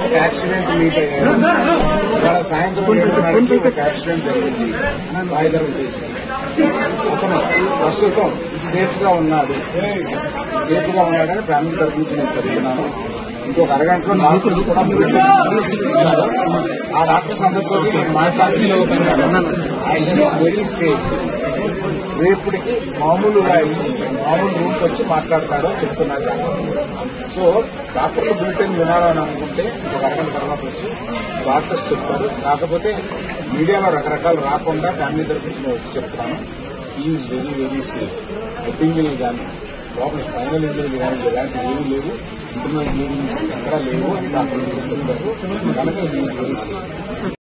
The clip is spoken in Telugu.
ఒక యాక్సిడెంట్ మీట్ అయ్యారు ఇవాళ సాయంత్రం ఏడున్నరకి ఒక యాక్సిడెంట్ జరిగింది వాయిదా ఉద్దేశం అతను ప్రస్తుతం సేఫ్ గా ఉన్నాడు సేఫ్ గా ఉన్నాడని ఫ్యామిలీ తరఫు నుంచి నేను చదువుతున్నాను ఇంకొక అరగంటలో డాక్టర్స్ కూడా బులెటిన్ ఇస్తారు ఆ డాక్టర్స్ అందరితో నేను మాట్లాడి వెరీ సేఫ్ రేపటికి మామూలుగా మామూలు రూమ్కి వచ్చి మాట్లాడతాడో చెప్తున్నారు డాక్టర్ సో డాక్టర్లు బులెటిన్ వినాలని అనుకుంటే ఒక అరగంట తర్వాత వచ్చి డాక్టర్స్ చెప్తారు కాకపోతే మీడియాలో రకరకాలు రాకుండా ఫ్యామిలీ తరఫు నుంచి నేను వచ్చి చెప్తున్నాను ఈజ్ వెరీ వెరీ సేఫ్ హెడ్డింగ్లు కానీ లోపల స్పైనల్ ఇంజరీలు కానీ ఇలాంటివి ఏమీ లేవు ఇంటర్నల్ ఇంజరీస్ ఎక్కడా లేవు అని డాక్టర్లు చెప్తారు కనుక ఈజ్ వెరీ సేఫ్